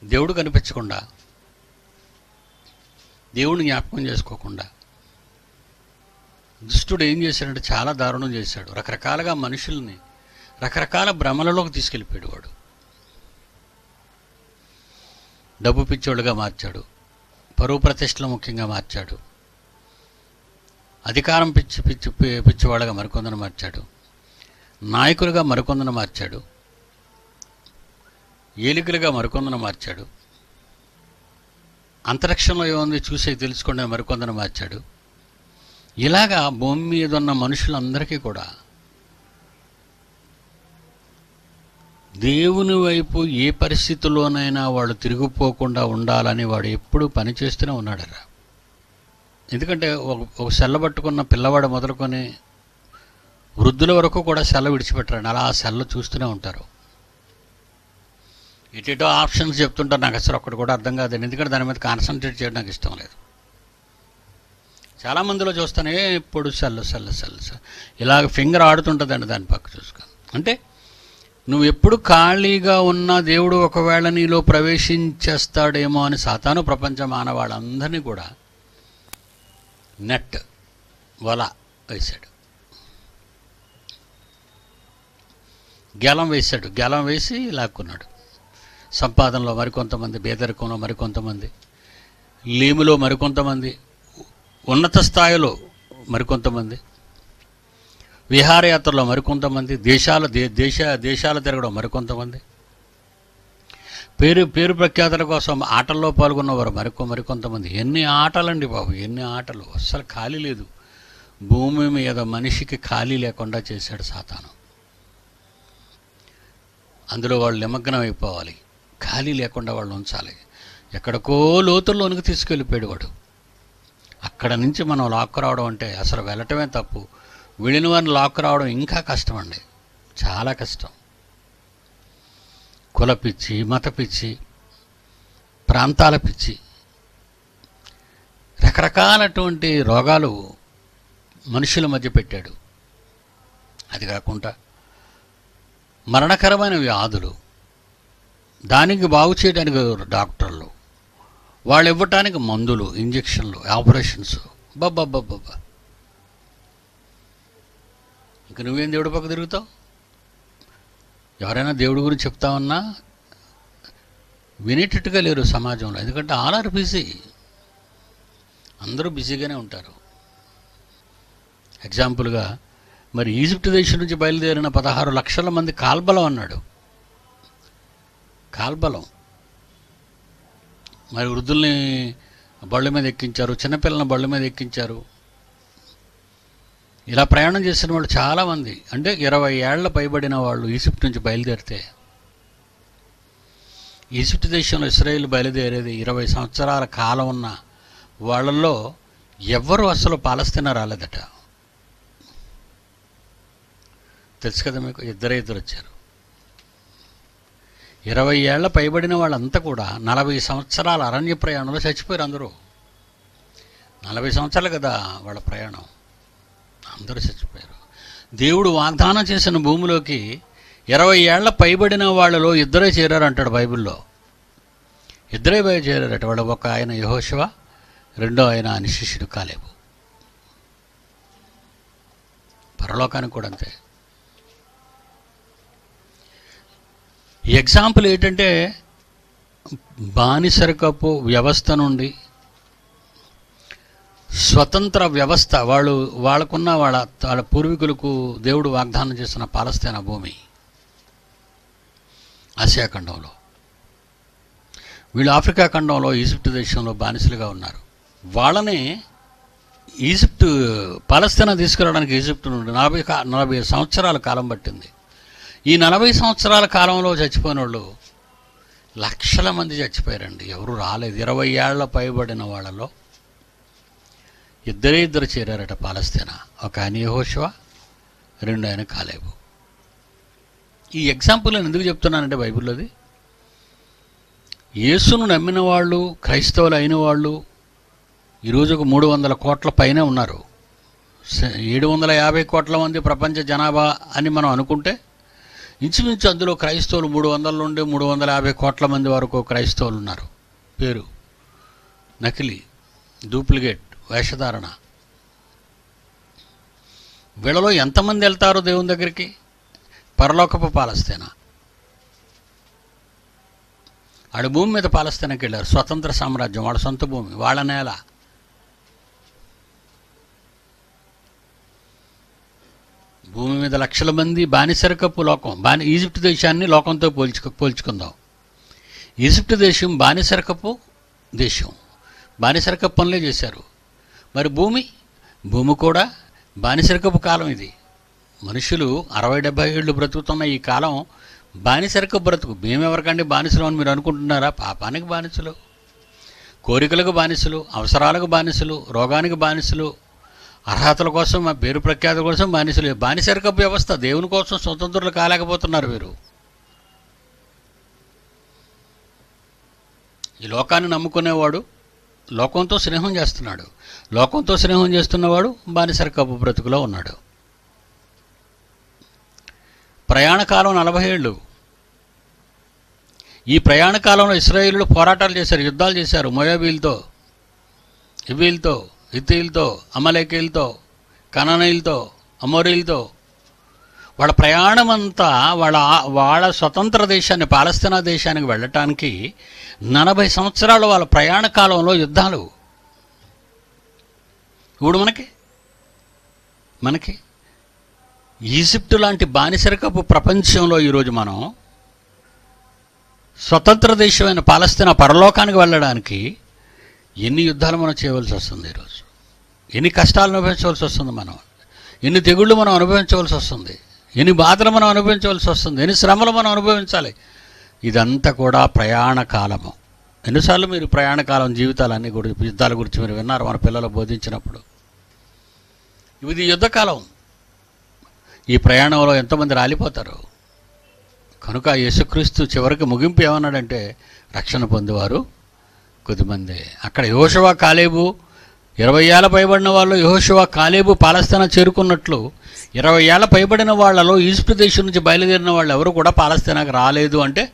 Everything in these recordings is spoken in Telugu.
దేవుడు కనిపించకుండా దేవుడిని జ్ఞాపకం చేసుకోకుండా దుష్టుడు ఏం చేశాడంటే చాలా దారుణం చేశాడు రకరకాలుగా మనుషుల్ని రకరకాల భ్రమలలోకి తీసుకెళ్ళిపోయాడు వాడు డబ్బు పిచ్చోడుగా మార్చాడు పరువు ప్రతిష్టలు ముఖ్యంగా మార్చాడు అధికారం పిచ్చి పిచ్చి పి- పిచ్చివాడుగా మరికొందరు మార్చాడు నాయకులుగా మరికొందరు మార్చాడు ఏలికలుగా మరికొందరు మార్చాడు అంతరిక్షంలో ఏముంది చూసే తెలుసుకోండి మరికొందరు మార్చాడు ఇలాగా భూమి మీద ఉన్న మనుషులందరికీ కూడా దేవుని వైపు ఏ పరిస్థితుల్లోనైనా వాళ్ళు తిరిగిపోకుండా ఉండాలని వాడు ఎప్పుడూ పని చేస్తూనే ఉన్నాడరా ఎందుకంటే ఒక ఒక సెల్ల పట్టుకున్న పిల్లవాడు మొదలుకొని వృద్ధుల వరకు కూడా సెల్ల విడిచిపెట్టరండి అలా ఆ సెల్ల చూస్తూనే ఉంటారు ఇటేటో ఆప్షన్స్ చెప్తుంటారు నాకు అసలు ఒక్కటి కూడా అర్థం కాదండి ఎందుకంటే దాని మీద కాన్సన్ట్రేట్ చేయడం నాకు ఇష్టం లేదు చాలా మందిలో చూస్తానే ఎప్పుడు సెల్ సెల్ సెల్ సెల్ ఇలాగ ఫింగర్ ఆడుతుంటుందండి దాని పక్క చూసుకో అంటే నువ్వు ఎప్పుడు ఖాళీగా ఉన్నా దేవుడు ఒకవేళ నీలో ప్రవేశించేస్తాడేమో అని సాతాను ప్రపంచ మానవాళ్ళందరినీ కూడా నెట్ వల వేశాడు గెలం వేశాడు గెలం వేసి లాక్కున్నాడు సంపాదనలో మరికొంతమంది పేదరికంలో మరికొంతమంది లేములో మరికొంతమంది ఉన్నత స్థాయిలో మరికొంతమంది విహారయాత్రలో మరికొంతమంది దేశాల దే దేశ దేశాలు తిరగడం మరికొంతమంది పేరు పేరు ప్రఖ్యాతల కోసం ఆటల్లో పాల్గొన్నవారు మరికొ మరికొంతమంది ఎన్ని ఆటలండి బాబు ఎన్ని ఆటలు అస్సలు ఖాళీ లేదు భూమి మీద మనిషికి ఖాళీ లేకుండా చేశాడు సాతాను అందులో వాళ్ళు నిమగ్నం అయిపోవాలి ఖాళీ లేకుండా వాళ్ళు ఉంచాలి ఎక్కడికో లోతుల్లోనికి తీసుకెళ్ళిపోయాడు వాడు అక్కడ నుంచి మనం లాక్కు రావడం అంటే అసలు వెళ్ళటమే తప్పు వెళ్ళిన వారిని లాక్కు రావడం ఇంకా కష్టం అండి చాలా కష్టం కుల పిచ్చి మత పిచ్చి ప్రాంతాల పిచ్చి రకరకాలటువంటి రోగాలు మనుషుల మధ్య పెట్టాడు అది కాకుండా మరణకరమైన వ్యాధులు దానికి బాగు చేయడానికి డాక్టర్లు వాళ్ళు ఇవ్వటానికి మందులు ఇంజక్షన్లు ఆపరేషన్స్ బాబ్బా ఇంక నువ్వేం దేవుడి పక్క తిరుగుతావు ఎవరైనా దేవుడి గురించి చెప్తామన్నా వినేటట్టుగా లేరు సమాజంలో ఎందుకంటే ఆల్ ఆర్ బిజీ అందరూ బిజీగానే ఉంటారు ఎగ్జాంపుల్గా మరి ఈజిప్ట్ దేశం నుంచి బయలుదేరిన పదహారు లక్షల మంది కాల్బలం అన్నాడు కాల్బలం మరి వృద్ధుల్ని బళ్ళ మీద ఎక్కించారు చిన్నపిల్లల్ని బళ్ళ మీద ఎక్కించారు ఇలా ప్రయాణం చేసిన వాళ్ళు చాలామంది అంటే ఇరవై ఏళ్ల పైబడిన వాళ్ళు ఈజిప్ట్ నుంచి బయలుదేరితే ఈజిప్ట్ దేశంలో ఇస్రాయేల్ బయలుదేరేది ఇరవై సంవత్సరాల కాలం ఉన్న వాళ్ళల్లో ఎవ్వరు అసలు పాలస్తీనా రాలేదట తెలుసు కదా మీకు ఇద్దరే ఇద్దరు వచ్చారు ఇరవై ఏళ్ల పైబడిన వాళ్ళంతా కూడా నలభై సంవత్సరాల అరణ్య ప్రయాణంలో చచ్చిపోయారు అందరూ నలభై సంవత్సరాలు కదా వాళ్ళ ప్రయాణం అందరూ చచ్చిపోయారు దేవుడు వాగ్దానం చేసిన భూమిలోకి ఇరవై ఏళ్ల పైబడిన వాళ్ళలో ఇద్దరే చేరారు అంటాడు బైబిల్లో ఇద్దరే పోయి చేరారట వాళ్ళు ఒక ఆయన యహోశివ రెండో ఆయన అని శిష్యుడు కాలేవు పరలోకానికి కూడా అంతే ఈ ఎగ్జాంపుల్ ఏంటంటే బానిసరికపు వ్యవస్థ నుండి స్వతంత్ర వ్యవస్థ వాళ్ళు వాళ్ళకున్న వాళ్ళ వాళ్ళ పూర్వీకులకు దేవుడు వాగ్దానం చేసిన పాలస్తీనా భూమి ఆసియా ఖండంలో వీళ్ళు ఆఫ్రికా ఖండంలో ఈజిప్ట్ దేశంలో బానిసలుగా ఉన్నారు వాళ్ళని ఈజిప్ట్ పాలస్తీనా తీసుకురావడానికి ఈజిప్ట్ నుండి నలభై కా- నలభై సంవత్సరాల కాలం పట్టింది ఈ నలభై సంవత్సరాల కాలంలో చచ్చిపోయిన వాళ్ళు లక్షల మంది చచ్చిపోయారండి ఎవరు రాలేదు ఇరవై ఏళ్ల పైబడిన వాళ్ళలో ఇద్దరే ఇద్దరు చేరారట పాలస్తీనా ఒక ఆయన యెహోషువ రెండు ఆయన కాలేబు ఈ ఎగ్జాంపుల్ నేను ఎందుకు చెప్తున్నానంటే బైబిల్లోది యేసును నమ్మిన వాళ్ళు క్రైస్తవులు అయిన వాళ్ళు ఈరోజు ఒక మూడు వందల కోట్ల పైన ఉన్నారు స- ఏడు వందల యాభై కోట్ల మంది ప్రపంచ జనాభా అని మనం అనుకుంటే ఇంచుమించు అందులో క్రైస్తవులు మూడు వందల నుండి మూడు వందల యాభై కోట్ల మంది వరకు క్రైస్తవులు ఉన్నారు పేరు నకిలీ డూప్లికేట్ వేషధారణ వీళ్ళలో ఎంతమంది వెళ్తారు దేవుని దగ్గరికి పరలోకపు పాలస్తీనా ఆడ భూమి మీద పాలస్తీనాకి వెళ్ళారు స్వతంత్ర సామ్రాజ్యం వాళ్ళ సొంత భూమి వాళ్ళ నేల భూమి మీద లక్షల మంది బానిసరకపు లోకం బాని ఈజిప్ట్ దేశాన్ని లోకంతో పోల్చుకు పోల్చుకుందాం ఈజిప్ట్ దేశం బానిసరకపు దేశం బానిసరకపు పనులే చేశారు మరి భూమి భూమి కూడా బానిసరకపు కాలం ఇది మనుషులు అరవై డెబ్భై ఏళ్ళు బ్రతుకుతున్న ఈ కాలం బానిసరక బ్రతుకు మేమెవరికండి బానిసలు అని మీరు అనుకుంటున్నారా పాపానికి బానిసలు కోరికలకు బానిసలు అవసరాలకు బానిసలు రోగానికి బానిసలు అర్హతల కోసం మా పేరు ప్రఖ్యాత కోసం బానిసలు బానిసరికపు వ్యవస్థ దేవుని కోసం స్వతంత్రులు కాలేకపోతున్నారు వీరు ఈ లోకాన్ని నమ్ముకునేవాడు లోకంతో స్నేహం చేస్తున్నాడు లోకంతో స్నేహం చేస్తున్నవాడు బానిసరికపు బ్రతుకులో ఉన్నాడు ప్రయాణ కాలం నలభై ఏళ్ళు ఈ ప్రయాణ కాలంలో ఇస్రాయేలులు పోరాటాలు చేశారు యుద్ధాలు చేశారు మొయాబీలతో ఇవీలతో హిత్తీలతో అమలేకీలతో కననీలతో అమోరీలతో వాళ్ళ ప్రయాణం అంతా వాళ్ళ వాళ్ళ స్వతంత్ర దేశాన్ని పాలస్తీనా దేశానికి వెళ్ళటానికి నలభై సంవత్సరాలు వాళ్ళ ప్రయాణ కాలంలో యుద్ధాలు ఇప్పుడు మనకి మనకి ఈజిప్టు లాంటి బానిసరికపు ప్రపంచంలో ఈరోజు మనం స్వతంత్ర దేశమైన పాలస్తీనా పరలోకానికి వెళ్ళడానికి ఎన్ని యుద్ధాలు మనం చేయవలసి వస్తుంది ఈరోజు ఎన్ని కష్టాలు అనుభవించవలసి వస్తుంది మనం ఎన్ని తెగుళ్ళు మనం అనుభవించవలసి వస్తుంది ఎన్ని బాధలు మనం అనుభవించవలసి వస్తుంది ఎన్ని శ్రమలు మనం అనుభవించాలి ఇదంతా కూడా ప్రయాణ కాలము ఎన్నిసార్లు మీరు ప్రయాణ కాలం జీవితాలన్నీ గురించి యుద్ధాల గురించి మీరు విన్నారు మన పిల్లలు బోధించినప్పుడు ఇది యుద్ధకాలం ఈ ప్రయాణంలో ఎంతోమంది రాలిపోతారు కనుక యేసుక్రీస్తు చివరికి ముగింపు ఏమన్నాడంటే రక్షణ పొందేవారు కొద్దిమంది అక్కడ యహోషవ కాలేబు ఇరవై ఏళ్ళ పైబడిన వాళ్ళు యహోషవ కాలేబు పాలస్తీనా చేరుకున్నట్లు ఇరవై ఏళ్ళ పైబడిన వాళ్ళలో ఈజిప్ట్ దేశం నుంచి బయలుదేరిన వాళ్ళు ఎవరు కూడా పాలస్తీనాకు రాలేదు అంటే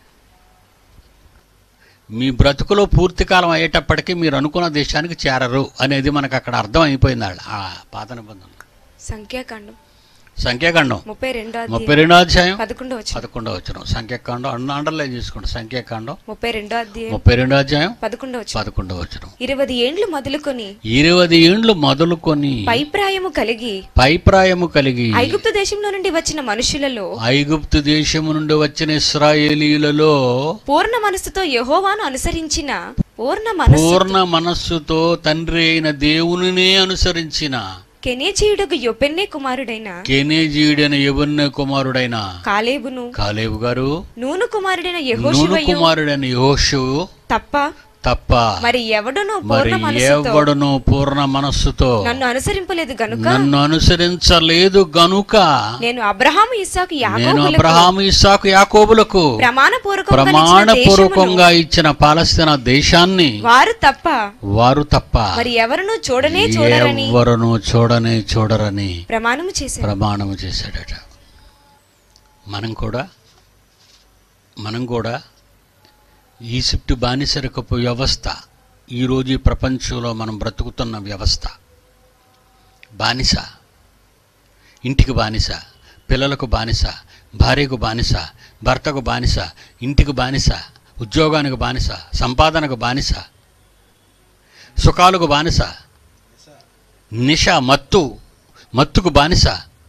మీ బ్రతుకులో పూర్తి కాలం అయ్యేటప్పటికీ మీరు అనుకున్న దేశానికి చేరరు అనేది మనకు అక్కడ అర్థం అయిపోయింది ఆడ ఆ పాత నిబంధన సంఖ్యాకాండం సంఖ్యాకాండం ముప్పై రెండో ముప్పై అధ్యాయం రెండో అధ్యాయం పదకొండో వచ్చిన పదకొండో వచ్చిన సంఖ్యాకాండం అన్న అండర్లైన్ చేసుకోండి సంఖ్యాకాండం ముప్పై రెండో అధ్యాయం ముప్పై రెండో అధ్యాయం పదకొండో వచ్చిన పదకొండో వచ్చిన ఇరవై ఏండ్లు మొదలుకొని ఇరవై ఏండ్లు మొదలుకొని పైప్రాయము కలిగి పైప్రాయము కలిగి ఐగుప్తు దేశంలో నుండి వచ్చిన మనుషులలో ఐగుప్తు దేశము నుండి వచ్చిన ఇస్రాయేలీలలో పూర్ణ మనస్సుతో యెహోవాను అనుసరించిన పూర్ణ మనస్సు పూర్ణ మనస్సుతో తండ్రి అయిన దేవునినే అనుసరించిన కెనేచీయుడకు యొపెన్నే కుమారుడైన కెనేజీయుడైన యవన్న కుమారుడైన కాలేబును కాలేబు గారు నూను కుమారుడైన నూను యెహోషువయు కుమారుడైన యోషు తప్ప తప్ప మరి ఎవడును మరి పూర్ణ మనస్సుతో ఎవడును పూర్ణ మనస్సుతో నన్ను అనుసరింపలేదు గనుక నన్ను అనుసరించలేదు గనుక నేను అబ్రహాము ఇస్సాకు నేను యాకోబులకు అబ్రహాము ఇస్సాకు యాకోబులకు ప్రమాణపూర్వకంగా ప్రమాణపూర్వకంగా ఇచ్చిన పాలస్తీనా దేశాన్ని వారు తప్ప వారు తప్ప మరి ఎవరును చూడనే చూడరని ఎవ్వరును చూడనే చూడరని ప్రమాణము చేశారు ప్రమాణము చేశాడట మనం కూడా మనం కూడా ఈజిప్ట్ బానిసరకపు వ్యవస్థ ఈరోజు ఈ ప్రపంచంలో మనం బ్రతుకుతున్న వ్యవస్థ బానిస ఇంటికి బానిస పిల్లలకు బానిస భార్యకు బానిస భర్తకు బానిస ఇంటికి బానిస ఉద్యోగానికి బానిస సంపాదనకు బానిస సుఖాలకు బానిస నిష మత్తు మత్తుకు బానిస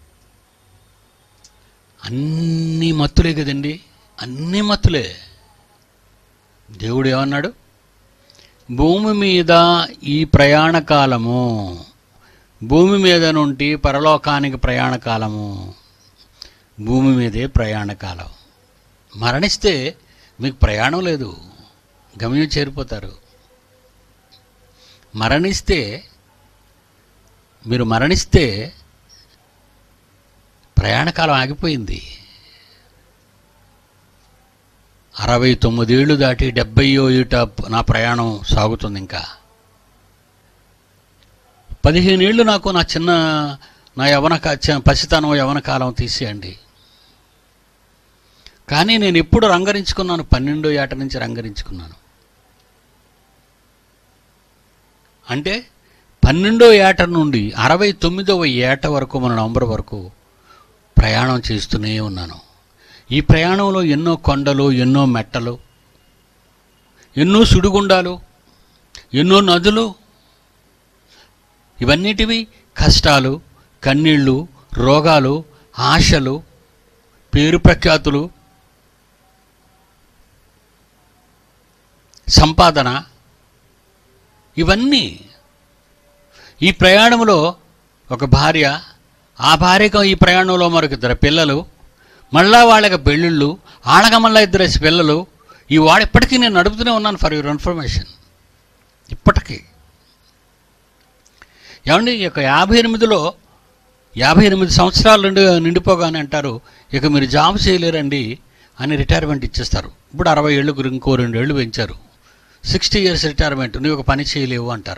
అన్నీ మత్తులే కదండి అన్నీ మత్తులే దేవుడు ఏమన్నాడు భూమి మీద ఈ ప్రయాణ కాలము భూమి మీద నుండి పరలోకానికి ప్రయాణ కాలము భూమి మీదే ప్రయాణ కాలం మరణిస్తే మీకు ప్రయాణం లేదు గమ్యం చేరిపోతారు మరణిస్తే మీరు మరణిస్తే ప్రయాణకాలం ఆగిపోయింది అరవై తొమ్మిదేళ్ళు దాటి డెబ్బయో ఏట నా ప్రయాణం సాగుతుంది ఇంకా పదిహేను ఏళ్ళు నాకు నా చిన్న నా యవన కా- చి- పసితనం యవన కాలం తీసేయండి కానీ నేను ఎప్పుడు రంగరించుకున్నాను పన్నెండో ఏట నుంచి రంగరించుకున్నాను అంటే పన్నెండో ఏట నుండి అరవై తొమ్మిదవ ఏట వరకు మన నవంబర్ వరకు ప్రయాణం చేస్తూనే ఉన్నాను ఈ ప్రయాణంలో ఎన్నో కొండలు ఎన్నో మెట్టలు ఎన్నో సుడిగుండాలు ఎన్నో నదులు ఇవన్నిటివి కష్టాలు కన్నీళ్ళు రోగాలు ఆశలు పేరు ప్రఖ్యాతులు సంపాదన ఇవన్నీ ఈ ప్రయాణంలో ఒక భార్య ఆ భార్యకు ఈ ప్రయాణంలో మరొక ఇద్దరు పిల్లలు మళ్ళా వాళ్ళకి పెళ్ళిళ్ళు ఆడగ మళ్ళా ఇద్దరు పిల్లలు ఈ వాడు ఇప్పటికీ నేను నడుపుతూనే ఉన్నాను ఫర్ యువర్ ఇన్ఫర్మేషన్ ఇప్పటికీ ఏమండి ఈ యొక్క యాభై ఎనిమిదిలో యాభై ఎనిమిది సంవత్సరాలు నిండి నిండిపోగానే అంటారు ఇక మీరు జాబ్ చేయలేరండి అని రిటైర్మెంట్ ఇచ్చేస్తారు ఇప్పుడు అరవై ఏళ్ళు ఇంకో రెండు ఏళ్ళు పెంచారు సిక్స్టీ ఇయర్స్ రిటైర్మెంట్ నువ్వు ఒక పని చేయలేవు అంటారు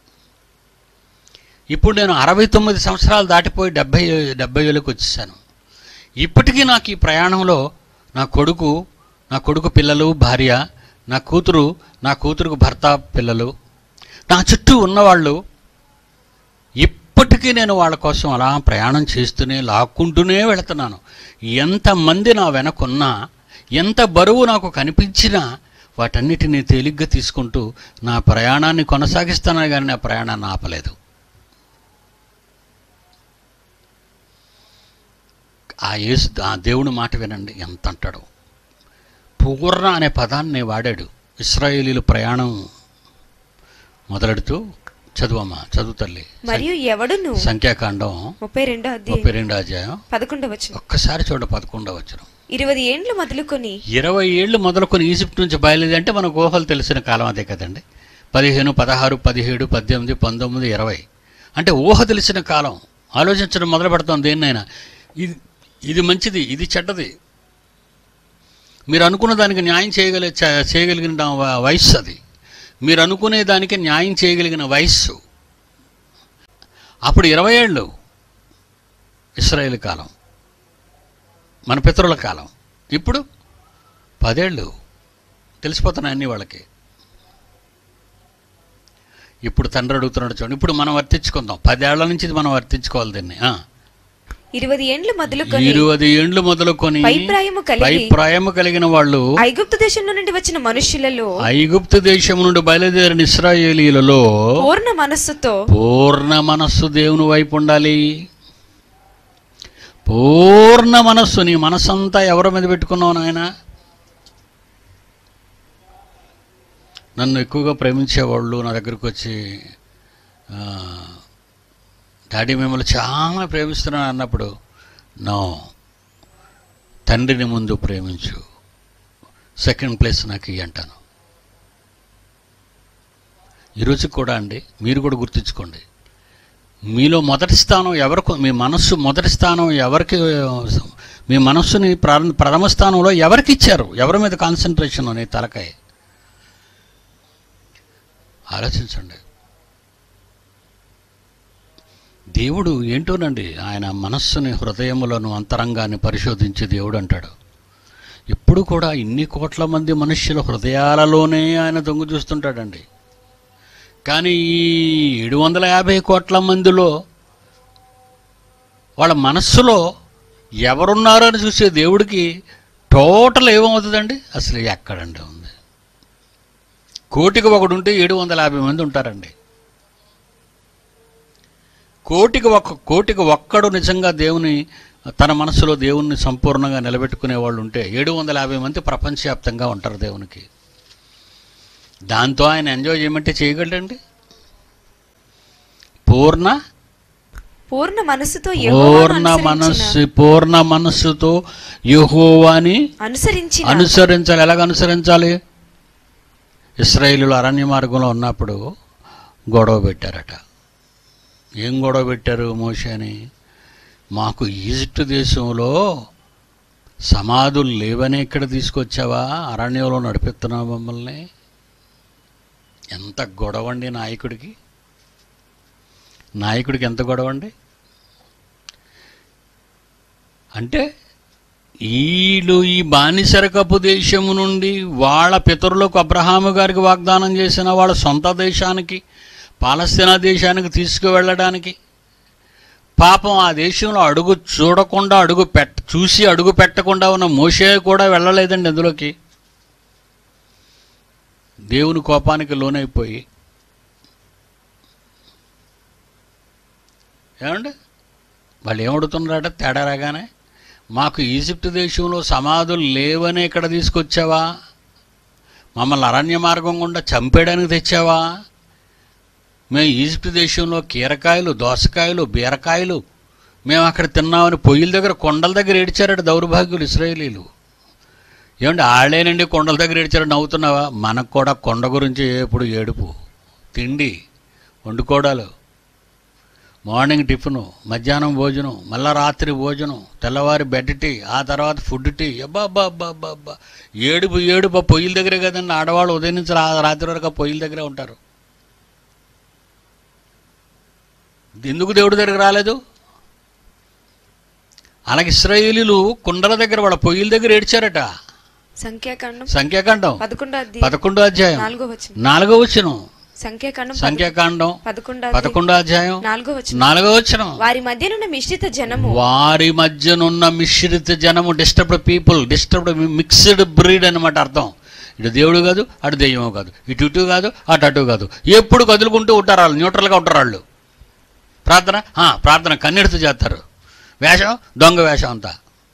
ఇప్పుడు నేను అరవై తొమ్మిది సంవత్సరాలు దాటిపోయి డెబ్బై డెబ్బై ఏళ్ళకి వచ్చేసాను ఇప్పటికీ నాకు ఈ ప్రయాణంలో నా కొడుకు నా కొడుకు పిల్లలు భార్య నా కూతురు నా కూతురుకు భర్త పిల్లలు నా చుట్టూ ఉన్నవాళ్ళు ఇప్పటికీ నేను వాళ్ళ కోసం అలా ప్రయాణం చేస్తూనే లాక్కుంటూనే వెళుతున్నాను ఎంతమంది నా వెనకున్నా ఎంత బరువు నాకు కనిపించినా వాటన్నిటినీ తేలిగ్గా తీసుకుంటూ నా ప్రయాణాన్ని కొనసాగిస్తాను కానీ నా ప్రయాణాన్ని ఆపలేదు ఆ యేసు ఆ దేవుని మాట వినండి ఎంత అంటాడు పూర్ణ అనే పదాన్ని వాడాడు ఇస్రాయేలీలు ప్రయాణం మొదలెడుతూ చదువమ్మా చదువు తల్లి మరియు ఎవడును సంఖ్యాకాండం ముప్పై రెండో అధ్యాయం ముప్పై రెండో అధ్యాయం పదకొండవ వచనం ఒక్కసారి చూడ పదకొండవ వచ్చిన ఇరవై ఏండ్లు మొదలుకొని ఇరవై ఏళ్ళు మొదలుకొని ఈజిప్ట్ నుంచి బయలుదేరి అంటే మన ఊహలు తెలిసిన కాలం అదే కదండి పదిహేను పదహారు పదిహేడు పద్దెనిమిది పంతొమ్మిది ఇరవై అంటే ఊహ తెలిసిన కాలం ఆలోచించడం మొదలు పెడతాం దేన్నైనా ఇది ఇది మంచిది ఇది చెడ్డది మీరు అనుకున్న దానికి న్యాయం చేయగల చ- చేయగలిగిన వ- వయస్సు అది మీరు అనుకునే దానికి న్యాయం చేయగలిగిన వయస్సు అప్పుడు ఇరవై ఏళ్ళు ఇస్రాయేల్ కాలం మన పితరుల కాలం ఇప్పుడు పదేళ్ళు తెలిసిపోతున్నాయి అన్ని వాళ్ళకి ఇప్పుడు తండ్రి అడుగుతున్నాడు చూడండి ఇప్పుడు మనం వర్తించుకుందాం పదేళ్ల నుంచి ఇది మనం వర్తించుకోవాలి దీన్ని ఆ. ఇరవై ఏండ్లు మొదలుకొని ఇరవై ఏండ్లు మొదలుకొని పైప్రాయము కలిగి పైప్రాయము కలిగిన వాళ్ళు ఐగుప్తు దేశంలో నుండి వచ్చిన మనుష్యులలో ఐగుప్తు దేశం నుండి బయలుదేరిన ఇస్రాయేలీలలో పూర్ణ మనస్సుతో పూర్ణ మనస్సు దేవుని వైపు ఉండాలి పూర్ణ మనస్సు నీ మనస్సంతా ఎవరి మీద పెట్టుకున్నావు నాయన నన్ను ఎక్కువగా ప్రేమించేవాళ్ళు నా దగ్గరికి వచ్చి ఆ, డాడీ మిమ్మల్ని చాలా ప్రేమిస్తున్నాను అన్నప్పుడు నో తండ్రిని ముందు ప్రేమించు సెకండ్ ప్లేస్ నాకు ఇయ్యి అంటాను ఈరోజు కూడా అండి మీరు కూడా గుర్తుంచుకోండి మీలో మొదటి స్థానం ఎవరికి మీ మనస్సు మొదటి స్థానం ఎవరికి మీ మనస్సుని ప్రారం- ప్రథమ స్థానంలో ఎవరికి ఇచ్చారు ఎవరి మీద కాన్సన్ట్రేషన్ అనే తలకాయ ఆలోచించండి దేవుడు ఏంటోనండి ఆయన మనస్సుని హృదయములను అంతరంగాన్ని పరిశోధించి దేవుడు అంటాడు ఎప్పుడు కూడా ఇన్ని కోట్ల మంది మనుష్యుల హృదయాలలోనే ఆయన దొంగ చూస్తుంటాడండి కానీ ఈ ఏడు వందల యాభై కోట్ల మందిలో వాళ్ళ మనస్సులో ఎవరున్నారో అని చూసే దేవుడికి టోటల్ ఏమవుతుందండి అసలు ఎక్కడండి ఉంది కోటికి ఒకడు ఉంటే ఏడు వందల యాభై మంది ఉంటారండి కోటికి ఒక్క కోటికి ఒక్కడు నిజంగా దేవుని తన మనసులో దేవుణ్ణి సంపూర్ణంగా నిలబెట్టుకునే వాళ్ళు ఉంటే ఏడు వందల యాభై మంది ప్రపంచవ్యాప్తంగా ఉంటారు దేవునికి దాంతో ఆయన ఎంజాయ్ చేయమంటే చేయగలడండి పూర్ణ పూర్ణ మనస్సుతో యెహోవాను పూర్ణ అనుసరించిన- మనస్సు పూర్ణ మనస్సుతో యెహోవాని అనుసరించిన అనుసరించాలి ఎలాగ అనుసరించాలి ఇస్రాయేలులు అరణ్య మార్గంలో ఉన్నప్పుడు గొడవ పెట్టారట ఏం గొడవ పెట్టారు మోషని మాకు ఈజిప్ట్ దేశంలో సమాధులు లేవని ఇక్కడ తీసుకొచ్చావా అరణ్యంలో నడిపిస్తున్నావు మమ్మల్ని ఎంత గొడవ అండి నాయకుడికి నాయకుడికి ఎంత గొడవ అండి అంటే వీళ్ళు ఈ బానిసరకపు దేశము నుండి వాళ్ళ పితరులకు అబ్రహాము గారికి వాగ్దానం చేసిన వాళ్ళ సొంత దేశానికి పాలస్తీనా దేశానికి తీసుకువెళ్ళడానికి పాపం ఆ దేశంలో అడుగు చూడకుండా అడుగు పెట్ట చూసి అడుగు పెట్టకుండా ఉన్న మోషే కూడా వెళ్ళలేదండి అందులోకి దేవుని కోపానికి లోనైపోయి ఏమండి వాళ్ళు ఏమడుతున్నారట తేడా రాగానే మాకు ఈజిప్ట్ దేశంలో సమాధులు లేవని ఇక్కడ తీసుకొచ్చావా మమ్మల్ని అరణ్య మార్గం గుండా చంపేయడానికి తెచ్చావా మేము ఈజిప్ట్ దేశంలో కీరకాయలు దోసకాయలు బీరకాయలు మేము అక్కడ తిన్నామని పొయ్యిల దగ్గర కొండల దగ్గర ఏడ్చారట దౌర్భాగ్యులు ఇస్రాయేలీలు ఏమంటే ఆళ్ళేనండి కొండల దగ్గర ఏడ్చారు నవ్వుతున్నావా మనకు కూడా కొండ గురించి ఎప్పుడు ఏడుపు తిండి వండుకోవడాలు మార్నింగ్ టిఫిను మధ్యాహ్నం భోజనం మళ్ళా రాత్రి భోజనం తెల్లవారి బెడ్ టీ ఆ తర్వాత ఫుడ్ టీ అబ్బా అబ్బా అబ్బా అబ్బా అబ్బా ఏడుపు ఏడుపు ఆ పొయ్యిల దగ్గరే కదండి ఆడవాళ్ళు ఉదయం నుంచి రా రాత్రి వరకు ఆ పొయ్యిల దగ్గరే ఉంటారు ఎందుకు దేవుడి దగ్గరికి రాలేదు అలాగే ఇస్రాయేలీలు కుండల దగ్గర వాళ్ళ పొయ్యిల దగ్గర ఏడ్చారట సంఖ్యాకాండం సంఖ్యాకాండం పదకొండో అధ్యాయం పదకొండో అధ్యాయం నాలుగో వచనం నాలుగో వచనం సంఖ్యాకాండం సంఖ్యాకాండం పదకొండో పదకొండో అధ్యాయం నాలుగో వచనం నాలుగో వచనం వారి మధ్యనున్న మిశ్రిత జనము వారి మధ్యనున్న మిశ్రిత జనము disturbed people disturbed mixed breed అనమాట అర్థం ఇటు దేవుడు కాదు అటు దెయ్యము కాదు ఇటు ఇటు కాదు అటు అటు కాదు ఎప్పుడు కదులుకుంటూ ఉంటారు వాళ్ళు న్యూట్రల్గా ఉంటారు వాళ్ళు ప్రార్థన ఆ, ప్రార్థన కన్నెడుతూ చేస్తారు వేషం దొంగ వేషం అంతా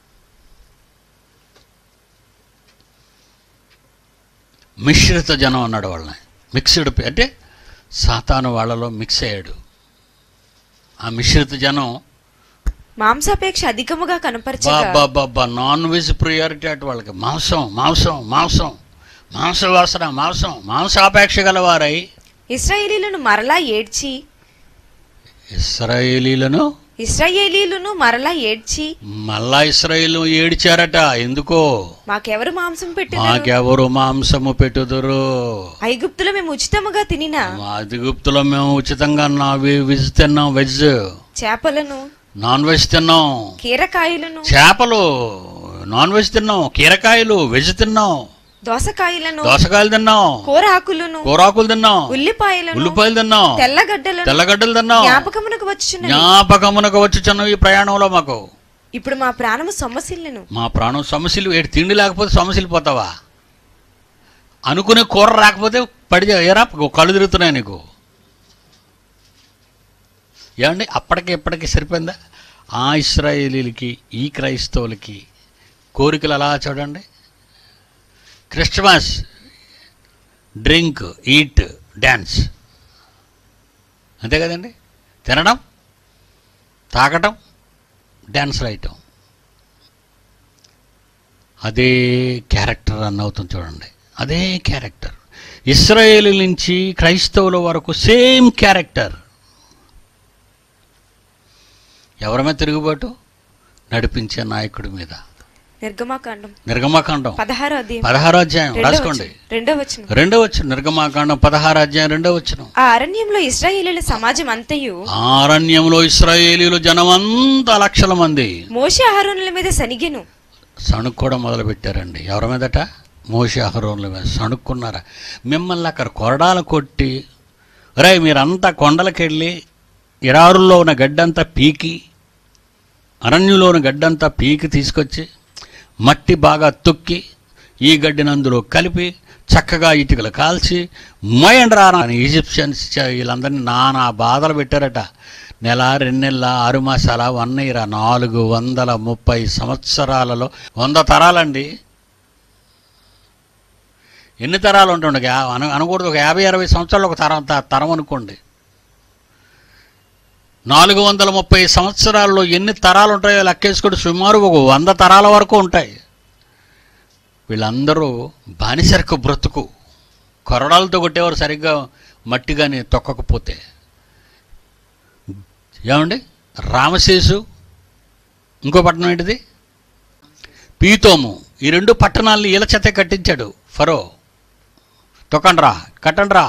మిశ్రిత జనం అన్నాడు వాళ్ళని మిక్స్డ్ పే- అంటే సాతాను వాళ్ళలో మిక్స్ అయ్యాడు ఆ మిశ్రిత జనం మాంసాపేక్ష అధికముగా కనపరచగా బాబా నాన్ వెజ్ ప్రియారిటీ అటు వాళ్ళకి మాంసం మాంసం మాంసం మాంస వాసన మాంసం మాంసాపేక్ష గలవారై ఇస్రాయేలీలను మరలా ఏడ్చి ఇస్రాయేలీలను ఇస్రాయేలీలను మరలా ఏడ్చి మళ్ళా ఇస్రాయేల్ ఏడిచారట ఎందుకో మాకెవరు మాంసం పెట్టిన మాకెవరు మాంసము పెట్టుదురు ఐగుప్తులో మేము ఉచితముగా తినిన మా అదిగుప్తులో మేము ఉచితంగా నా వె- వెజ్ తిన్నాం వెజ్ చేపలను నాన్ వెజ్ తిన్నాం కీరకాయలను చేపలు నాన్ వెజ్ తిన్నాం కీరకాయలు వెజ్ తిన్నాం దోసకాయలను దోసకాయలు తిన్నాం కూర ఆకులను కూరాకులు తిన్నాం ఉల్లిపాయలను ఉల్లిపాయలు తిన్నాం తెల్లగడ్డలను తెల్లగడ్డలు తిన్నాం జ్ఞాపకమునకు వచ్చుచున్నవి జ్ఞాపకమునకు వచ్చుచున్న ఈ ప్రయాణంలో మాకు ఇప్పుడు మా ప్రాణము సొమ్మసిల్లను మా ప్రాణం సమస్యలు ఏడు తిండి లేకపోతే సమస్యలు పోతావా అనుకునే కూర రాకపోతే పడి ఏరా కళ్ళు తిరుగుతున్నాయి నీకు ఏమండి అప్పటికి ఇప్పటికి సరిపోయిందా ఆ ఇస్రాయేలీలకి ఈ క్రైస్తవులకి కోరికలు అలా చూడండి క్రిస్టమస్ డ్రింక్ ఈట్ డ్యాన్స్ అంతే కదండి తినడం తాగటం డ్యాన్స్లు వేయటం అదే క్యారెక్టర్ రన్ అవుతుంది చూడండి అదే క్యారెక్టర్ ఇస్రాయేల్ నుంచి క్రైస్తవుల వరకు సేమ్ క్యారెక్టర్ ఎవరి మీద తిరుగుబాటు నడిపించే నాయకుడి మీద నిర్గమాకాండం నిర్గమాకాండం పదహారో అధ్యాయం పదహారో అధ్యాయం రెండో రాసుకోండి వచనం. రెండో వచనం రెండో వచ్చిన నిర్గమాకాండం పదహారు అధ్యాయం రెండో వచ్చిన ఆ అరణ్యంలో ఇస్రాయేలీల సమాజం అంతయు ఆరణ్యంలో ఇస్రాయేలీలు జనమంతా లక్షల మంది మోషే ఆహారుల మీద సనిగెను సణుక్కోవడం మొదలుపెట్టారండి ఎవరి మీదట మోషి అహరోన్ల మీద సణుక్కున్నారా మిమ్మల్ని అక్కడ కొరడాలు కొట్టి రే మీరంతా కొండలకెళ్ళి ఇరారుల్లో ఉన్న గడ్డంతా పీకి అరణ్యంలో ఉన్న గడ్డంతా పీకి తీసుకొచ్చి మట్టి బాగా తొక్కి ఈ గడ్డిని అందులో కలిపి చక్కగా ఇటుకలు కాల్చి మోయండి రా అని ఈజిప్షియన్స్ చ- వీళ్ళందరినీ నానా బాధలు పెట్టారట నెల రెండు నెలల ఆరు మాసాల వన్ ఇయర్ నాలుగు వందల ముప్పై సంవత్సరాలలో వంద తరాలండి ఎన్ని తరాలు ఉంటుండే యా- అన అనకూడదు ఒక యాభై అరవై సంవత్సరాలు ఒక తరం త- తరం అనుకోండి నాలుగు వందల ముప్పై సంవత్సరాల్లో ఎన్ని తరాలు ఉంటాయో లెక్కేసుకుంటే సుమారు ఒక వంద తరాల వరకు ఉంటాయి వీళ్ళందరూ బానిసరకు బ్రతుకు కొరడాలతో కొట్టేవారు సరిగ్గా మట్టి కానీ తొక్కకపోతే ఏమండి రామశేషు ఇంకో పట్టణం ఏంటిది పీతోము ఈ రెండు పట్టణాలను ఈల చేతే కట్టించాడు ఫరో తొక్కండ్రా కట్టండ్రా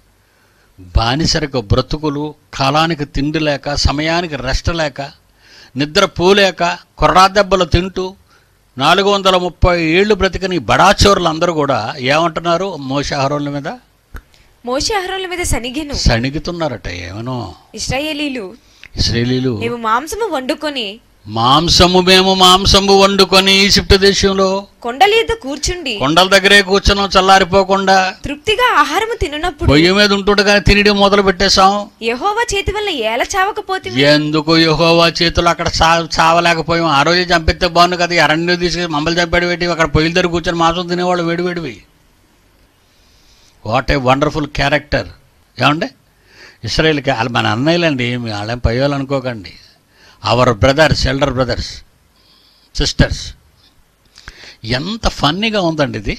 బానిసరకు బ్రతుకులు కాలానికి తిండి లేక సమయానికి రెస్ట్ లేక నిద్ర పోలేక కొర్రా దెబ్బలు తింటూ నాలుగు వందల ముప్పై ఏళ్ళు బ్రతికని బడాచోరులు అందరూ కూడా ఏమంటున్నారు మోషాహరోళ్ళ మీద మోషే అహరోల మీద సనిగెను సణిగుతున్నారట ఏమనో ఇస్రాయేలీలు ఇస్రాయేలీలు మేము మాంసము వండుకొని మాంసము మేము మాంసము వండుకొని ఈజిప్ట్ దేశంలో కొండల యొద్ద కూర్చుండి కొండల దగ్గరే కూర్చున్నాం చల్లారిపోకుండా తృప్తిగా ఆహారము తినున్నప్పుడు పొయ్యి మీద ఉంటుండగానే తినడం మొదలు పెట్టేశాం యెహోవా చేతి వల్ల ఏల చావకపోతే ఎందుకు యెహోవా చేతులు అక్కడ చా చావలేకపోయాం ఆ రోజే చంపితే బాగుంది కదా ఈ అరణ్యం తీసుకుని మమ్మల్ని చంపాడు పెట్టి అక్కడ పొయ్యిల దగ్గర కూర్చొని మాంసం తినేవాళ్ళు వేడి వేడివి వాట్ ఏ వండర్ఫుల్ క్యారెక్టర్ ఏమండి ఇస్రాయేల్కి వాళ్ళు మన అన్నయ్యలండి మీ వాళ్ళేం పయ్యోళ్ళు అనుకోకండి our brothers elder brothers sisters ఎంత ఫన్నీగా ఉందండి ఇది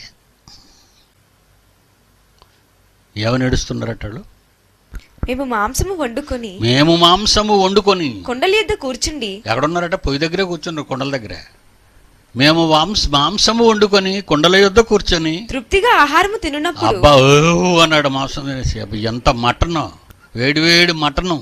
ఏమని ఏడుస్తున్నారట వాళ్ళు మేము మాంసము వండుకొని మేము మాంసము వండుకొని కొండల యొద్ద కూర్చుండి ఎక్కడున్నారట పొయ్యి దగ్గరే కూర్చున్నారు కొండల దగ్గరే మేము మాంస మాంసము వండుకొని కొండల యొద్ద కూర్చొని తృప్తిగా ఆహారము తినున్నప్పుడు అబ్బా ఓ అన్నాడు మాంసం తినేసి అబ్బా ఎంత మటను వేడి వేడి మటను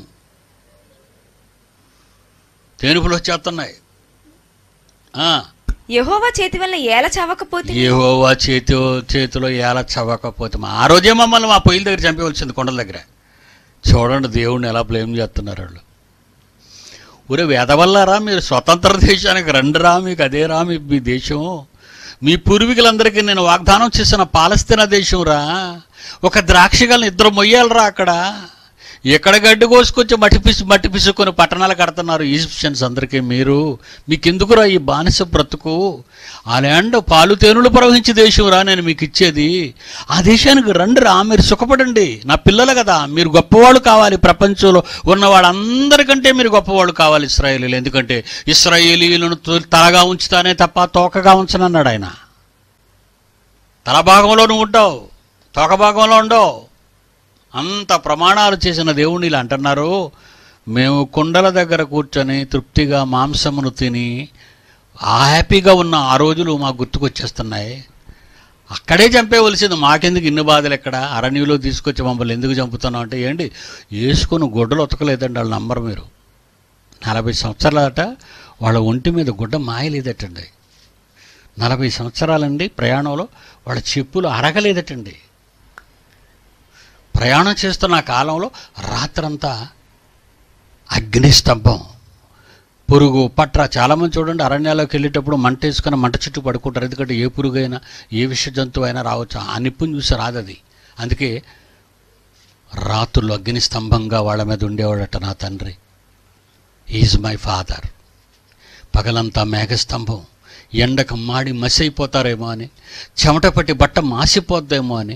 తేనుపులు వచ్చేస్తున్నాయి ఆ, యెహోవా చేతి వల్ల ఏల చావకపోతే యెహోవా చేతి చేతిలో ఎలా చవ్వకపోతే మా- ఆ రోజే మమ్మల్ని మా పొయ్యిల దగ్గర చంపవలసింది కొండల దగ్గర చూడండి దేవుడిని ఎలా బ్లేమ్ చేస్తున్నారు వాళ్ళు ఒరే వెదవల్లారా మీరు స్వతంత్ర దేశానికి రండిరా మీకు అదేరా మీ మీ దేశం మీ పూర్వీకులందరికీ నేను వాగ్దానం చేసిన పాలస్తీనా దేశం రా ఒక ద్రాక్షగలను ఇద్దరు మొయ్యాలరా అక్కడ ఎక్కడ గడ్డి కోసుకొచ్చి మట్టి పిసు మట్టి పిసుకొని పట్టణాలు కడుతున్నారు ఈజిప్షియన్స్ అందరికీ మీరు మీకెందుకురా ఈ బానిస బ్రతుకు ఆ ల్యాండ్ పాలు తేనులు ప్రవహించే దేశం రా నేను మీకు ఇచ్చేది ఆ దేశానికి రండి రా మీరు సుఖపడండి నా పిల్లలు కదా మీరు గొప్పవాళ్ళు కావాలి ప్రపంచంలో ఉన్న వాళ్ళందరికంటే మీరు గొప్పవాళ్ళు కావాలి ఇస్రాయేలీలు ఎందుకంటే ఇస్రాయేలీలను తొ- తలగా ఉంచుతానే తప్ప తోకగా ఉంచనన్నాడు ఆయన తల భాగంలో నువ్వు ఉంటావు తోక భాగంలో ఉండవు అంత ప్రమాణాలు చేసిన దేవుణ్ణి ఇలా అంటున్నారు మేము కుండల దగ్గర కూర్చొని తృప్తిగా మాంసమును తిని ఆ హ్యాపీగా ఉన్న ఆ రోజులు మాకు గుర్తుకొచ్చేస్తున్నాయి అక్కడే చంపేవలసింది మాకెందుకు ఇన్ని బాధలు ఎక్కడ అరణ్యంలో తీసుకొచ్చి మమ్మల్ని ఎందుకు చంపుతున్నావు అంటే ఏంటి వేసుకొని గుడ్డలు ఉతకలేదండి వాళ్ళు నమ్మరు మీరు నలభై సంవత్సరాలట వాళ్ళ ఒంటి మీద గుడ్డ మాయలేదటండి నలభై సంవత్సరాలండి ప్రయాణంలో వాళ్ళ చెప్పులు అరగలేదటండి ప్రయాణం చేస్తున్న ఆ కాలంలో రాత్రంతా అగ్నిస్తంభం పురుగు పట్ర చాలామంది చూడండి అరణ్యాల్లోకి వెళ్ళేటప్పుడు మంట వేసుకొని మంట చుట్టూ పడుకుంటారు ఎందుకంటే ఏ పురుగైనా ఏ విష జంతువు అయినా రావచ్చు ఆ నిప్పుని చూసి రాదది అందుకే రాత్రులు అగ్నిస్తంభంగా వాళ్ళ మీద ఉండేవాడట నా తండ్రి ఈజ్ మై ఫాదర్ పగలంతా మేఘస్తంభం ఎండకు మాడి మసైపోతారేమో అని చెమట పట్టి బట్ట మాసిపోద్దేమో అని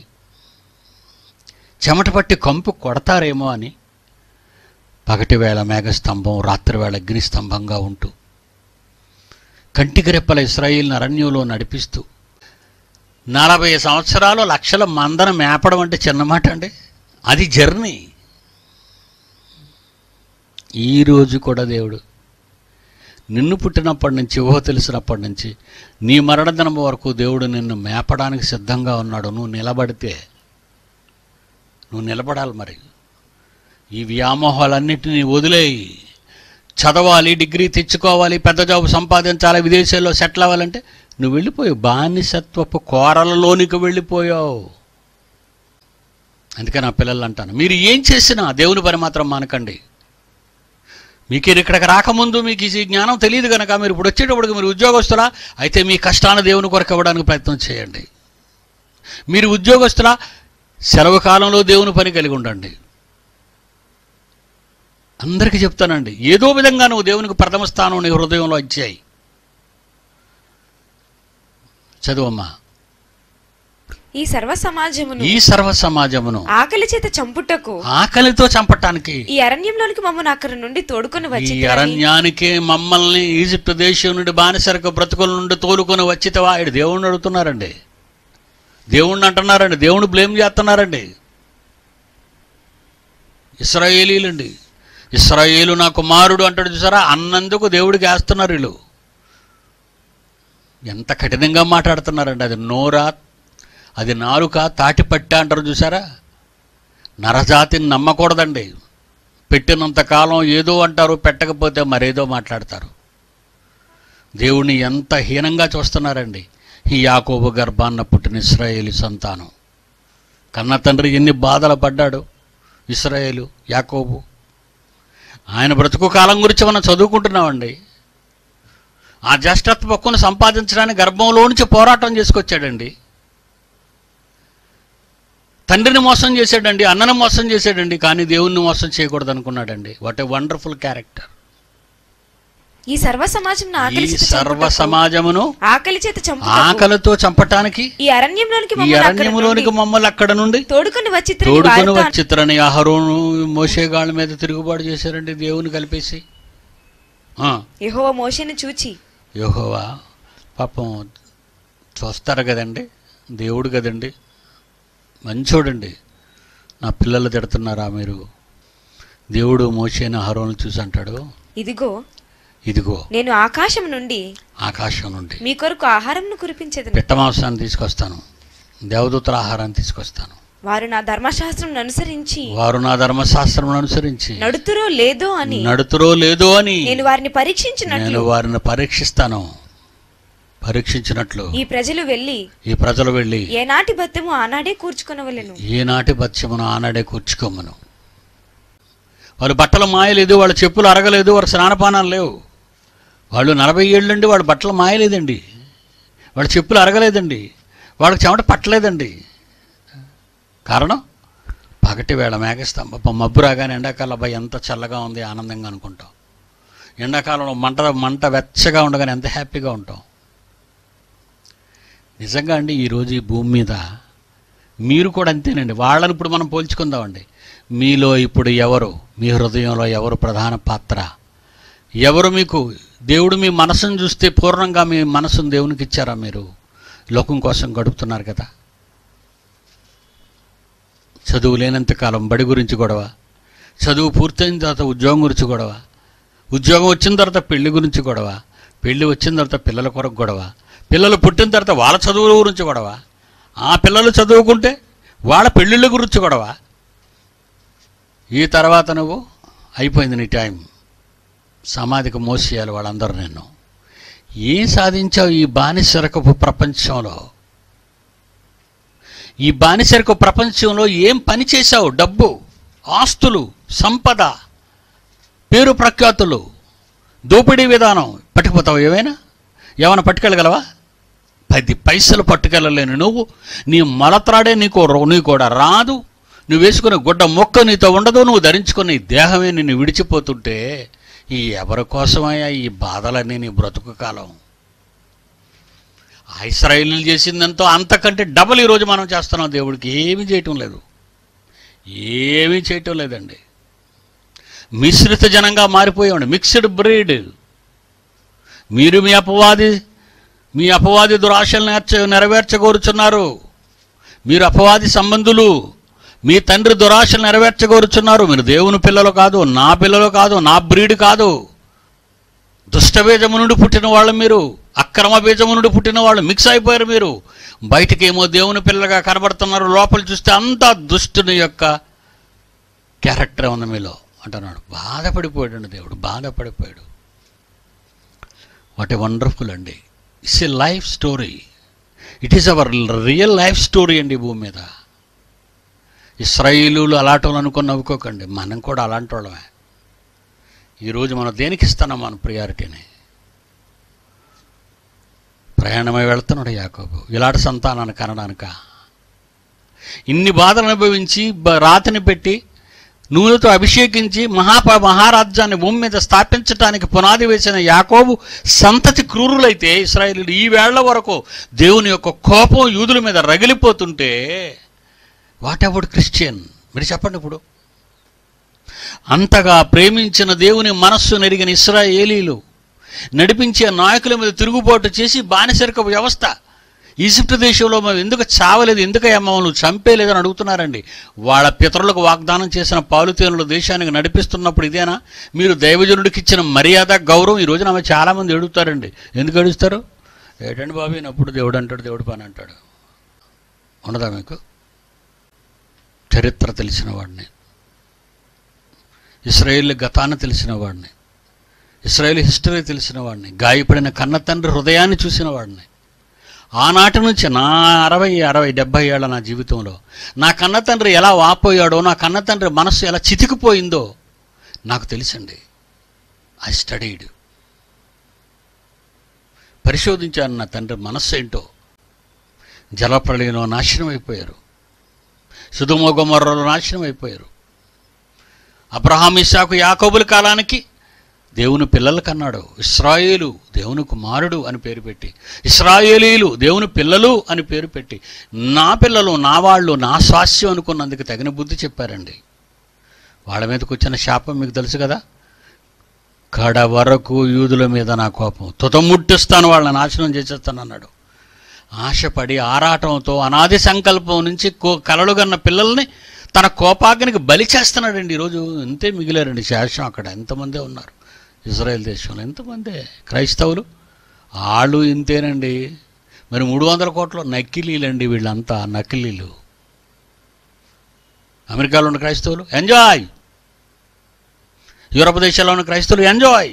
చెమట పట్టి కంపు కొడతారేమో అని పగటి వేళ మేఘస్తంభం రాత్రి వేళ అగ్నిస్తంభంగా ఉంటూ కంటికి రెప్పల ఇస్రాయిల్ని అరణ్యంలో నడిపిస్తూ నలభై సంవత్సరాలు లక్షల మందన మేపడం అంటే చిన్న మాట అండి అది జర్నీ ఈరోజు కూడా దేవుడు నిన్ను పుట్టినప్పటి నుంచి ఊహ తెలిసినప్పటి నుంచి నీ మరణదినం వరకు దేవుడు నిన్ను మేపడానికి సిద్ధంగా ఉన్నాడు నువ్వు నిలబడితే నువ్వు నిలబడాలి మరి ఈ వ్యామోహాలన్నింటినీ వదిలేయి చదవాలి డిగ్రీ తెచ్చుకోవాలి పెద్ద జాబు సంపాదించాలి విదేశాల్లో సెటిల్ అవ్వాలంటే నువ్వు వెళ్ళిపోయావు బానిసత్వపు కోరలలోనికి వెళ్ళిపోయావు అందుకే నా పిల్లలు అంటాను మీరు ఏం చేసినా దేవుని పని మాత్రం మానకండి మీకు ఇక్కడికి రాకముందు మీకు ఈ జ్ఞానం తెలియదు కనుక మీరు ఇప్పుడు వచ్చేటప్పటికి మీరు ఉద్యోగస్తులా అయితే మీ కష్టాన్ని దేవుని కొరకు ఇవ్వడానికి ప్రయత్నం చేయండి మీరు ఉద్యోగస్తులా సెలవు కాలంలో దేవుని పని కలిగి ఉండండి అందరికీ చెప్తానండి ఏదో విధంగా నువ్వు దేవునికి ప్రథమ స్థానం నీ హృదయంలో ఇచ్చాయి చదువమ్మా ఈ సర్వ సమాజమును ఈ సర్వ సమాజమును ఆకలి చేత చంపుటకు ఆకలితో చంపటానికి ఈ అరణ్యంలోనికి మమ్మల్ని అక్కడి నుండి తోడుకొని ఈ వచ్చి అరణ్యానికి మమ్మల్ని ఈజిప్ట్ దేశం నుండి బానిసరక బ్రతుకుల నుండి తోలుకొని వచ్చితవా ఆయన దేవుణ్ణి అడుగుతున్నారండి దేవుణ్ణి అంటున్నారండి దేవుని బ్లేమ్ చేస్తున్నారండి ఇస్రాయేలీలండి ఇస్రాయేలు నా కుమారుడు అంటాడు చూసారా అన్నందుకు దేవుడికి వేస్తున్నారు వీళ్ళు ఎంత కఠినంగా మాట్లాడుతున్నారండి అది నోరా అది నాలుక తాటిపట్ట అంటారు చూసారా నరజాతిని నమ్మకూడదండి పెట్టినంత కాలం ఏదో అంటారు పెట్టకపోతే మరేదో మాట్లాడతారు దేవుణ్ణి ఎంత హీనంగా చూస్తున్నారండి ఈ యాకోబు గర్భాన్న పుట్టిన ఇస్రాయేలు సంతానం కన్న తండ్రి ఎన్ని బాధలు పడ్డాడు ఇస్రాయేలు యాకోబు ఆయన బ్రతుకు కాలం గురించి మనం చదువుకుంటున్నామండి ఆ జ్యేష్ఠత్వ హక్కును సంపాదించడానికి గర్భంలో నుంచి పోరాటం చేసుకొచ్చాడండి తండ్రిని మోసం చేశాడండి అన్నను మోసం చేశాడండి కానీ దేవుణ్ణి మోసం చేయకూడదు అనుకున్నాడండి వాట్ ఏ వండర్ఫుల్ క్యారెక్టర్ ఈ సర్వ సమాజం ఈ ఆకలి చేత సర్వ చంపుటకు, సమాజమును ఆకలి చేత చంపుటకు, ఆకలితో చంపటానికి ఈ అరణ్యంలోనికి ఈ మమ్మల్ని అక్కడి అరణ్యములోనికి నుండి మమ్మల్ని అక్కడ నుండి తోడుకొని వచ్చి తిరిగి తోడుకొని వారితో వచ్చిత్రని అహరోను మోసేగాళ్ళ మీద తిరుగుబాటు చేశారండి దేవుని కలిపేసి ఆ, యెహోవా మోషేను చూచి యెహోవా పాపం చూస్తారు కదండి దేవుడు కదండి మంచోడండి నా పిల్లలు తిడుతున్నారా మీరు దేవుడు మోసేని అహరోను చూసి అంటాడు ఇదిగో ఇదిగో నేను ఆకాశం నుండి ఆకాశం నుండి మీ కొరకు ఆహారంను కురిపించేదను పిట్ట మాంసాన్ని తీసుకొస్తాను దేవదూతల ఆహారాన్ని తీసుకొస్తాను వారు నా ధర్మశాస్త్రం అనుసరించి వారు నా ధర్మశాస్త్రం అనుసరించి నడుతురో లేదో అని నడుతురో లేదో అని నేను వారిని పరీక్షించినట్లు నేను వారిని పరీక్షిస్తాను పరీక్షించినట్లు ఈ ప్రజలు వెళ్ళి ఈ ప్రజలు వెళ్ళి ఏనాటి బత్తెము ఆనాడే కూర్చుకొనవలెను ఈనాటి బత్యమును ఆనాడే కూర్చుకోమను వాళ్ళు బట్టలు మాయలేదు వాళ్ళ చెప్పులు అరగలేదు వాళ్ళ స్నానపానాలు లేవు వాళ్ళు నలభై ఏళ్ళండి వాళ్ళ బట్టలు మాయలేదండి వాళ్ళ చెప్పులు అరగలేదండి వాళ్ళకి చెమట పట్టలేదండి కారణం పగటి వేళ మేఘస్తంభం మబ్బు రాగానే ఎండాకాలం అబ్బాయి ఎంత చల్లగా ఉంది ఆనందంగా అనుకుంటాం ఎండాకాలంలో మంట మంట వెచ్చగా ఉండగానే ఎంత హ్యాపీగా ఉంటాం నిజంగా అండి ఈరోజు ఈ భూమి మీద మీరు కూడా అంతేనండి వాళ్ళని ఇప్పుడు మనం పోల్చుకుందామండి మీలో ఇప్పుడు ఎవరు మీ హృదయంలో ఎవరు ప్రధాన పాత్ర ఎవరు మీకు దేవుడు మీ మనసును చూస్తే పూర్ణంగా మీ మనసును దేవునికి ఇచ్చారా మీరు లోకం కోసం గడుపుతున్నారు కదా చదువు లేనంత కాలం బడి గురించి గొడవ చదువు పూర్తయిన తర్వాత ఉద్యోగం గురించి గొడవ ఉద్యోగం వచ్చిన తర్వాత పెళ్లి గురించి గొడవ పెళ్లి వచ్చిన తర్వాత పిల్లల కొరకు గొడవ పిల్లలు పుట్టిన తర్వాత వాళ్ళ చదువుల గురించి గొడవ ఆ పిల్లలు చదువుకుంటే వాళ్ళ పెళ్ళిళ్ళ గురించి గొడవ ఈ తర్వాత నువ్వు అయిపోయింది నీ టైం సమాధికి మోసేయాలి వాళ్ళందరూ నిన్ను ఏం సాధించావు ఈ బానిసరకపు ప్రపంచంలో ఈ బానిసరకు ప్రపంచంలో ఏం పని చేశావు డబ్బు ఆస్తులు సంపద పేరు ప్రఖ్యాతులు దోపిడీ విధానం పట్టుకుపోతావు ఏమైనా ఏమైనా పట్టుకెళ్ళగలవా పది పైసలు పట్టుకెళ్ళలేని నువ్వు నీ మలత్రాడే నీకు రో- నీ కూడా రాదు నువ్వు వేసుకునే గుడ్డ మొక్క నీతో ఉండదు నువ్వు ధరించుకునే ఈ దేహమే నిన్ను విడిచిపోతుంటే ఈ ఎవరి కోసమయ్యా ఈ బాధలన్నీ నీ బ్రతుకు కాలం ఆ ఇస్రాయిలు చేసిందంతో అంతకంటే డబల్ ఈరోజు మనం చేస్తున్నాం దేవుడికి ఏమీ చేయటం లేదు ఏమీ చేయటం లేదండి మిశ్రిత జనంగా మారిపోయామండి మిక్స్డ్ బ్రీడ్ మీరు మీ అపవాది మీ అపవాది దురాశలు నేర్చ నెరవేర్చగోరుచున్నారు మీరు అపవాది సంబంధులు మీ తండ్రి దురాశలు నెరవేర్చగోరుచున్నారు మీరు దేవుని పిల్లలు కాదు నా పిల్లలు కాదు నా బ్రీడ్ కాదు దుష్ట బీజము నుండి పుట్టిన వాళ్ళు మీరు అక్రమ బీజము నుండి పుట్టిన వాళ్ళు మిక్స్ అయిపోయారు మీరు బయటకేమో దేవుని పిల్లలుగా కనబడుతున్నారు లోపల చూస్తే అంతా దుష్టుని యొక్క క్యారెక్టర్ ఉంది మీలో అంటున్నాడు బాధపడిపోయాడు దేవుడు బాధపడిపోయాడు వాట్ ఏ వండర్ఫుల్ అండి it's a life story it is our real life story అండి ఈ భూమి మీద ఇస్రాయిలులు అలాంటి వాళ్ళు అనుకుని నవ్వుకోకండి మనం కూడా అలాంటి వాళ్ళమే ఈరోజు మనం దేనికి ఇస్తున్నాం మన ప్రియారిటీని ప్రయాణమై వెళ్తున్నాడు యాకోబు ఇలాంటి సంతానాన్ని కనడానిక ఇన్ని బాధలు అనుభవించి బ- రాతిని పెట్టి నూనెతో అభిషేకించి మహాప మహారాజ్యాన్ని భూమి మీద స్థాపించడానికి పునాది వేసిన యాకోబు సంతతి క్రూరులైతే ఇస్రాయేలీలు ఈ వేళ్ల వరకు దేవుని యొక్క కోపం యూదుల మీద రగిలిపోతుంటే వాట్ అబౌట్ క్రిస్టియన్ మీరు చెప్పండి ఇప్పుడు అంతగా ప్రేమించిన దేవుని మనస్సు నెరిగిన ఇస్రాయేలీలు నడిపించే నాయకుల మీద తిరుగుబాటు చేసి బానిసరిక వ్యవస్థ ఈజిప్ట్ దేశంలో మేము ఎందుకు చావలేదు ఎందుకయ్యా మమ్మల్ని చంపేలేదని అడుగుతున్నారండి వాళ్ళ పితరులకు వాగ్దానం చేసిన పాలుతేనుల దేశానికి నడిపిస్తున్నప్పుడు ఇదేనా మీరు దైవజనుడికి ఇచ్చిన మర్యాద గౌరవం ఈ రోజున ఆమె చాలామంది అడుగుతారండి ఎందుకు అడుగుతారు ఏటండి బాబు ఈయనప్పుడు దేవుడు అంటాడు దేవుడు పని అంటాడు ఉండదా మీకు చరిత్ర తెలిసిన వాడిని ఇస్రాయేల్ గతాన్ని తెలిసిన వాడిని ఇస్రాయేల్ హిస్టరీ తెలిసిన వాడిని గాయపడిన కన్న తండ్రి హృదయాన్ని చూసిన వాడిని ఆనాటి నుంచి నా అరవై అరవై డెబ్భై ఏళ్ళ నా జీవితంలో నా కన్న తండ్రి ఎలా వాపోయాడో నా కన్న తండ్రి మనస్సు ఎలా చితికిపోయిందో నాకు తెలుసండి ఐ స్టడీడ్ పరిశోధించాను నా తండ్రి మనస్సు ఏంటో జలప్రళయంలో నాశనం అయిపోయారు సుధుమోగమర్రలో నాశనం అయిపోయారు అబ్రహాం ఇస్సాకు యాకోబుల కాలానికి దేవుని పిల్లలు కన్నాడు ఇస్రాయేలు దేవుని కుమారుడు అని పేరు పెట్టి ఇస్రాయేలీలు దేవుని పిల్లలు అని పేరు పెట్టి నా పిల్లలు నా వాళ్ళు నా స్వాస్యం అనుకున్నందుకు తగిన బుద్ధి చెప్పారండి వాళ్ళ మీదకి వచ్చిన శాపం మీకు తెలుసు కదా కడ వరకు యూదుల మీద నా కోపం తుతముట్టిస్తాను వాళ్ళని నాశనం చేసేస్తాను అన్నాడు ఆశపడి ఆరాటంతో అనాది సంకల్పం నుంచి కో కలలుగన్న పిల్లల్ని తన కోపాగ్నికి బలి చేస్తున్నాడండి ఈరోజు ఇంతే మిగిలారండి శేషం అక్కడ ఎంతమందే ఉన్నారు ఇజ్రాయెల్ దేశంలో ఎంతమందే క్రైస్తవులు వాళ్ళు ఇంతేనండి మరి మూడు వందల కోట్ల నకిలీలండి వీళ్ళంతా నకిలీలు అమెరికాలో ఉన్న క్రైస్తవులు ఎంజాయ్ యూరప్ దేశాల్లో ఉన్న క్రైస్తవులు ఎంజాయ్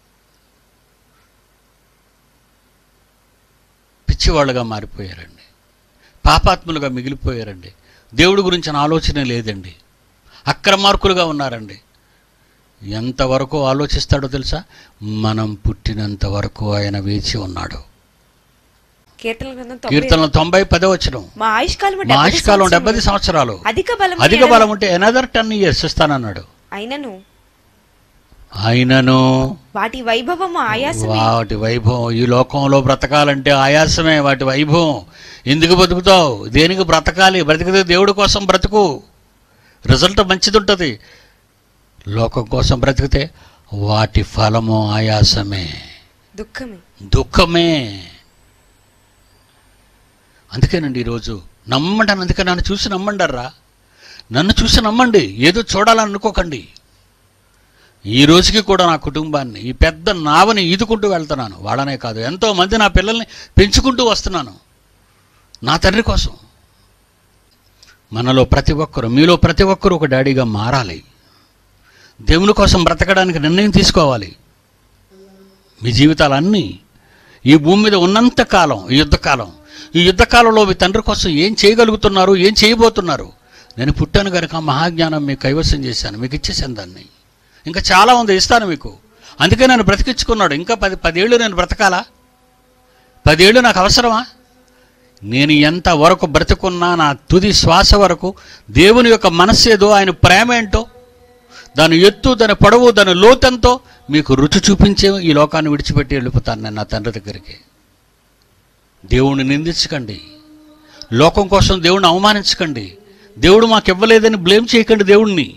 పిచ్చివాళ్ళుగా మారిపోయారండి పాపాత్ములుగా మిగిలిపోయారండి దేవుడి గురించిన ఆలోచన లేదండి అక్రమార్కులుగా ఉన్నారండి ఎంతవరకు ఆలోచిస్తాడో తెలుసా మనం పుట్టినంత వరకు ఆయన వేచి ఉన్నాడు కీర్తన గ్రంథం తొంభై- కీర్తన తొంభై పదో వచ్చిన మా ఆయుష్కాలం మా డెబ్బది ఆయుష్కాలం డెబ్బై సంవత్సరములు. సంవత్సరాలు అధిక బలం అధిక బలం ఉంటే ఎనదర్ టెన్ ఇయర్స్ ఇస్తానన్నాడు అయినను ఆయనను వాటి వైభవము ఆయాసమే వాటి వైభవం ఈ లోకంలో బ్రతకాలంటే ఆయాసమే వాటి వైభవం ఎందుకు బతుకుతావు దేనికి బ్రతకాలి బ్రతికితే దేవుడి కోసం బ్రతుకు రిజల్ట్ మంచిది ఉంటుంది లోకం కోసం బ్రతికితే వాటి ఫలము ఆయాసమే దుఃఖమే దుఃఖమే అందుకేనండి ఈరోజు నమ్మండి అని అందుకే నన్ను చూసి నమ్మండర్రా నన్ను చూసి నమ్మండి ఏదో చూడాలని అనుకోకండి ఈ రోజుకి కూడా నా కుటుంబాన్ని ఈ పెద్ద నావని ఈదుకుంటూ వెళ్తున్నాను వాళ్ళనే కాదు ఎంతో మంది నా పిల్లల్ని పెంచుకుంటూ వస్తున్నాను నా తండ్రి కోసం మనలో ప్రతి ఒక్కరు మీలో ప్రతి ఒక్కరు ఒక డాడీగా మారాలి దేవుని కోసం బ్రతకడానికి నిర్ణయం తీసుకోవాలి మీ జీవితాలన్నీ ఈ భూమి మీద ఉన్నంత కాలం ఈ యుద్ధకాలం ఈ యుద్ధకాలంలో మీ తండ్రి కోసం ఏం చేయగలుగుతున్నారు ఏం చేయబోతున్నారు నేను పుట్టాను కనుక ఆ మహాజ్ఞానం మీకు కైవసం చేశాను మీకు ఇచ్చేసాను దాన్ని ఇంకా చాలా ఉంది ఇస్తాను మీకు అందుకే నన్ను బ్రతికించుకున్నాడు ఇంకా పది పదేళ్ళు నేను బ్రతకాలా పదేళ్ళు నాకు అవసరమా నేను ఎంత వరకు బ్రతుకున్నా నా తుది శ్వాస వరకు దేవుని యొక్క మనస్సేదో ఆయన ప్రేమ ఏంటో దాని ఎత్తు దాని పొడవు దాని లోతంతో మీకు రుచి చూపించే ఈ లోకాన్ని విడిచిపెట్టి వెళ్ళిపోతాను నేను నా తండ్రి దగ్గరికి దేవుణ్ణి నిందించకండి లోకం కోసం దేవుణ్ణి అవమానించకండి దేవుడు మాకు ఇవ్వలేదని బ్లేమ్ చేయకండి దేవుణ్ణి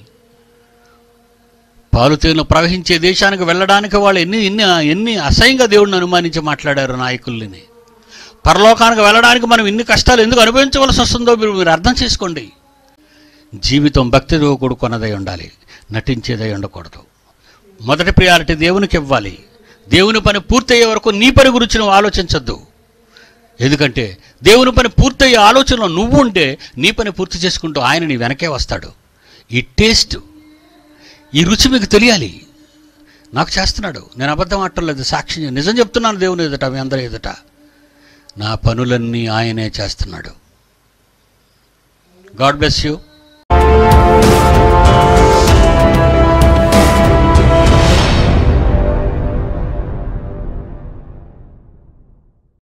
పాలు తేనెలు ప్రవహించే దేశానికి వెళ్ళడానికి వాళ్ళు ఎన్ని ఎన్ని ఎన్ని అసహ్యంగా దేవుడిని అనుమానించి మాట్లాడారు నాయకుల్ని పరలోకానికి వెళ్ళడానికి మనం ఇన్ని కష్టాలు ఎందుకు అనుభవించవలసి వస్తుందో మీరు మీరు అర్థం చేసుకోండి జీవితం భక్తితో కూడుకున్నదై ఉండాలి నటించేదై ఉండకూడదు మొదటి ప్రియారిటీ దేవునికి ఇవ్వాలి దేవుని పని పూర్తయ్యే వరకు నీ పని గురించి నువ్వు ఆలోచించద్దు ఎందుకంటే దేవుని పని పూర్తయ్యే ఆలోచనలో నువ్వు ఉంటే నీ పని పూర్తి చేసుకుంటూ ఆయన నీ వెనకే వస్తాడు ఈ టేస్ట్ ఈ రుచి మీకు తెలియాలి నాకు చేస్తున్నాడు నేను అబద్ధం ఆడటం సాక్షి నిజం చెప్తున్నాను దేవుని ఎదుట మీ అందరి ఎదుట నా పనులన్నీ ఆయనే చేస్తున్నాడు గాడ్ బ్లెస్ యూ